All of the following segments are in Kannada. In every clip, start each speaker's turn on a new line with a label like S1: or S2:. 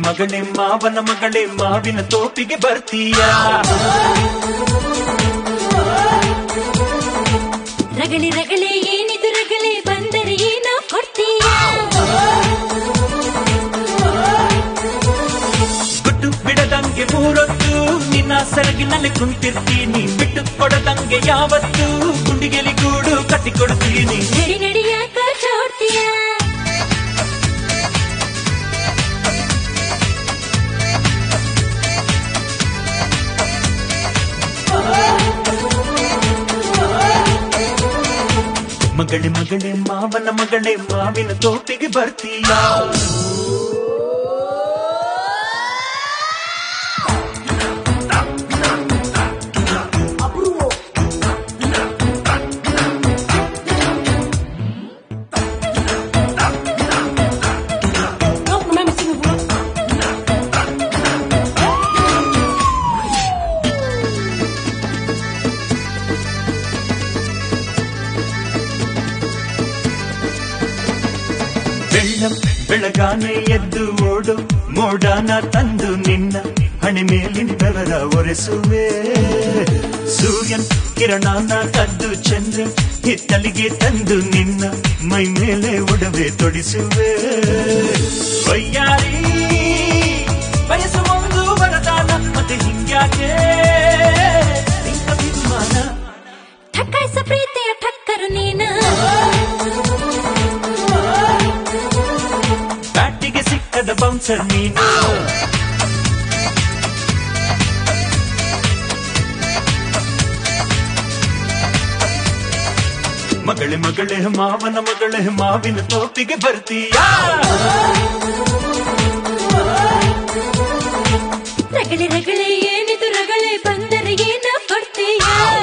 S1: ಮಗಳೇ ಮಾವನ ಮಗಳೇ ಮಾವಿನ ತೋಪಿಗೆ ಬರ್ತೀಯ
S2: ರಗಳೆ ರಗಳೆ ಏನಿದು ರಗಳೆ ಬಂದರೆ ಏನೋ ಕೊಡ್ತೀಯ
S1: ಗುಟ್ಟು ಬಿಡದಂಗೆ ಮೂರೊತ್ತು ನಿನ್ನ ಸೆರಗಿನಲ್ಲಿ ಕುಂತಿರ್ತೀನಿ ಬಿಟ್ಟು ಕೊಡದಂಗೆ ಯಾವತ್ತು ಗುಂಡಿಗೆಲಿ ಗೂಡು ಕಟ್ಟಿಕೊಡ್ತೀನಿ
S2: ನಡಿ ನಡಿ ಯಾಕ ಚೋಡ್ತೀಯ
S1: ಮಗಳೇ ಮಗಳೇ ಮಾವನ ಮಗಳೇ ಮಾವಿನ ತೋಪಿಗೆ ಬರ್ತೀಯ
S3: Non, même si vous voulez.
S1: ಬೆಳ್ಳಂ ಬೆಳಗಾನೆ ಎದ್ದು ಓಡು ಮೋಡಾನ ತಂದು ನಿನ್ನ ಹಣೆ ಮೇಲಿನ ಬೆವರ ಒರೆಸುವೆ ಸೂರ್ಯನ್ ಕಿರಣಾನ ಕದ್ದು ಚಂದ್ರ ಹಿತ್ತಲಿಗೆ ತಂದು ನಿನ್ನ ಮೈ ಮೇಲೆ ಒಡವೆ ತೊಡಿಸುವೆ ವಯ್ಯಾರಿ ಬಯಸು ಒಂದು ವರದಾನ ಮತ್ತೆ ಹಿಂಗ್ಯಾಕೆ ನಿನ್ನ ಅಭಿಮಾನ
S2: ಠಕ್ಕಾಯ್ಸ ಪ್ರೀತಿಯ ಠಕ್ಕರು ನೀನ
S1: ಬ್ಯಾಟಿಗೆ ಸಿಕ್ಕದ ಬೌನ್ಸರ್ ನೀನು ಮಗಳೇ ಮಗಳೇ ಮಾವನ ಮಗಳೇ ಮಾವಿನ ತೋಪಿಗೆ ಬರ್ತೀಯಾ
S2: ರಗಳೆ ರಗಳೆ ಏನಿದು ರಗಳೆ ಬಂದರೆ ಏನೋ ಕೊಡ್ತೀಯ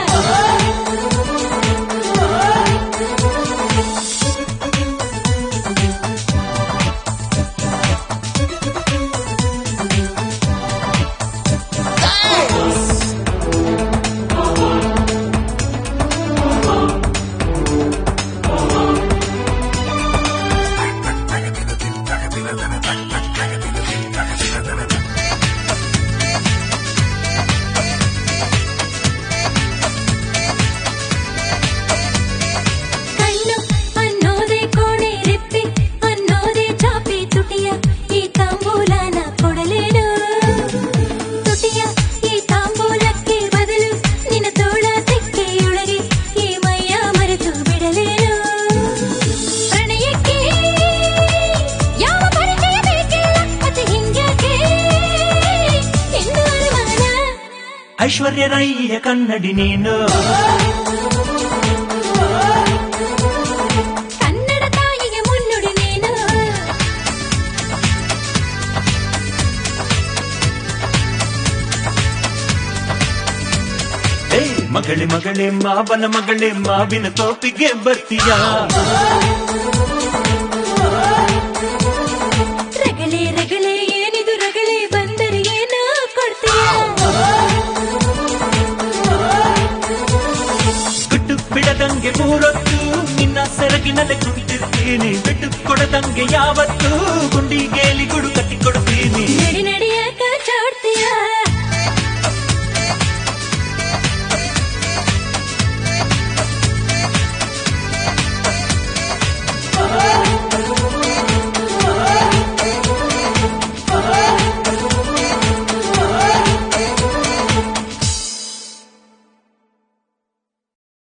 S2: ಕಣ್ಣು ಅನ್ನೋದೇ ಕೋಣೆ ರೆಪ್ಪೆ ಅನ್ನೋದೇ ಚಾಪೆ ತುಟಿಯ ಈ ತಾಂಬೂಲನ ಕೊಡಲೇನು ತುಟಿಯ ಈ ತಾಂಬೂಲಕ್ಕೆ ಬದಲು ನಿನ್ನ ತೋಳ ತೆಕ್ಕೆಯೊಳಗೆ ಈ ಮೈಯ ಮರೆತು ಬಿಡಲೇನು ಪ್ರಣಯಕ್ಕೆ ಯಾವ ಪರಿಚಯ ಬೇಕಿಲ್ಲ ಮತ್ತೆ ಹಿಂಗ್ಯಾಕೆ ಎಂದು ಅನುಮಾನ
S1: ಐಶ್ವರ್ಯ ರೈಯ ಕನ್ನಡಿ ನೀನು
S2: ಕನ್ನಡ ತಾಯಿಗೆ ಮುನ್ನುಡಿ ನೀನು
S1: ಏ ಮಗಳೇ ಮಗಳೇ ಮಾವನ ಮಗಳೇ ಮಾವಿನ ತೋಪಿಗೆ ಬರ್ತೀಯಾ
S2: ರಗಳೆ ರಗಳೆ ಏನಿದು ರಗಳೆ ಬಂದರೆ ಏನೋ ಕೊಡ್ತೀಯ
S1: ಗುಟ್ಟು ಬಿಡದಂಗೆ ಮೂರೊತ್ತು ನಿನ್ನ ಸೆರಗಿನಲ್ಲಿ ಕುಳಿತಿರ್ತೀನಿ ಬಿಟ್ಟು ಕೊಡದಂಗೆ ಯಾವತ್ತು ಗುಂಡಿಗೇಲಿ ಗುಡು